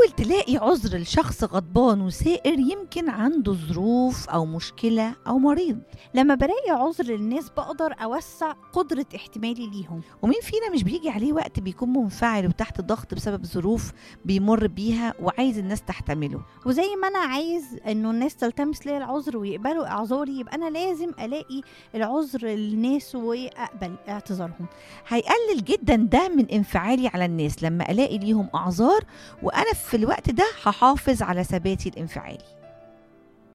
حاول تلاقي عذر لشخص غضبان وسائر يمكن عنده ظروف أو مشكلة أو مريض لما بلاقي عذر للناس بقدر أوسع قدرة احتمالي ليهم ومين فينا مش بيجي عليه وقت بيكون منفعل وتحت ضغط بسبب ظروف بيمر بيها وعايز الناس تحتمله وزي ما أنا عايز إنه الناس تلتمس لي العذر ويقبلوا إعذاري يبقى أنا لازم ألاقي العذر للناس وأقبل اعتذارهم هيقلل جدا ده من انفعالي على الناس لما الاقي ليهم اعذار وانا في الوقت ده هحافظ على ثباتي الانفعالي